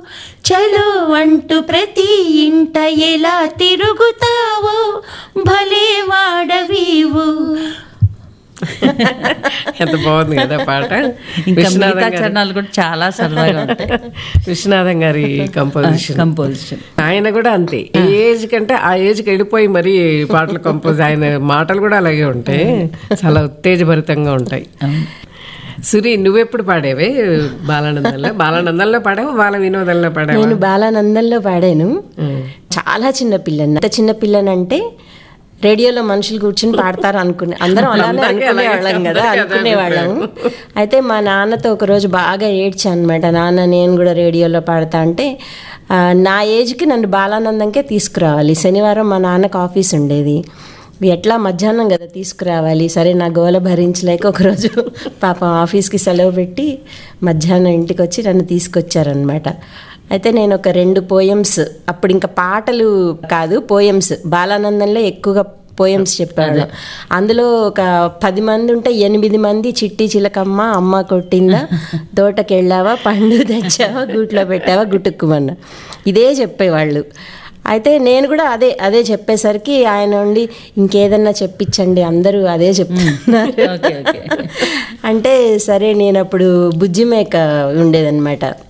చలో అంటూ ప్రతి ఇంట ఎలా తిరుగుతావో భలే వాడవీవు ఎంత బాగుంది కదా పాట ఇంకా విశ్వనాథం మిగతా గారి- చరణాలు కూడా చాలా సరదాగా ఉంటాయి విశ్వనాథం గారి కంపోజిషన్ కంపోజిషన్ ఆయన కూడా అంతే ఏ ఏజ్ కంటే ఆ ఏజ్ కి వెళ్ళిపోయి మరి పాటలు కంపోజ్ ఆయన మాటలు కూడా అలాగే ఉంటాయి చాలా ఉత్తేజభరితంగా ఉంటాయి సురి నువ్వెప్పుడు పాడేవే బాలానందంలో బాలానందంలో పాడావు బాల వినోదంలో పాడావు నేను బాలానందంలో పాడాను చాలా చిన్న పిల్లని అంత చిన్న పిల్లనంటే రేడియోలో మనుషులు కూర్చుని పాడతారు అనుకునే అందరం అలానే అనుకునేవాళ్ళం కదా అనుకునేవాళ్ళం అయితే మా నాన్నతో ఒకరోజు బాగా ఏడ్చాను అనమాట నాన్న నేను కూడా రేడియోలో పాడతా అంటే ఆ, నా ఏజ్కి నన్ను బాలానందంకే తీసుకురావాలి శనివారం మా నాన్నకు ఆఫీస్ ఉండేది ఎట్లా మధ్యాహ్నం కదా తీసుకురావాలి సరే నా గోల భరించలేక ఒకరోజు పాపం ఆఫీస్కి సెలవు పెట్టి మధ్యాహ్నం ఇంటికి వచ్చి నన్ను తీసుకొచ్చారనమాట అయితే నేను ఒక రెండు పోయమ్స్ అప్పుడు ఇంకా పాటలు కాదు పోయమ్స్ బాలానందంలో ఎక్కువగా పోయమ్స్ చెప్పాడు అందులో ఒక పది మంది ఉంటే ఎనిమిది మంది చిట్టి చిలకమ్మ అమ్మ కొట్టిందా తోటకెళ్ళావా పండు తెచ్చావా గూట్లో పెట్టావా గుట్టుక్కుమన్నా ఇదే చెప్పేవాళ్ళు అయితే నేను కూడా అదే అదే చెప్పేసరికి ఆయన ఉండి ఇంకేదన్నా చెప్పించండి అందరూ అదే చెప్తున్నారు ఓకే ఓకే అంటే సరే నేను అప్పుడు బుజ్జి మేక ఉండేదన్నమాట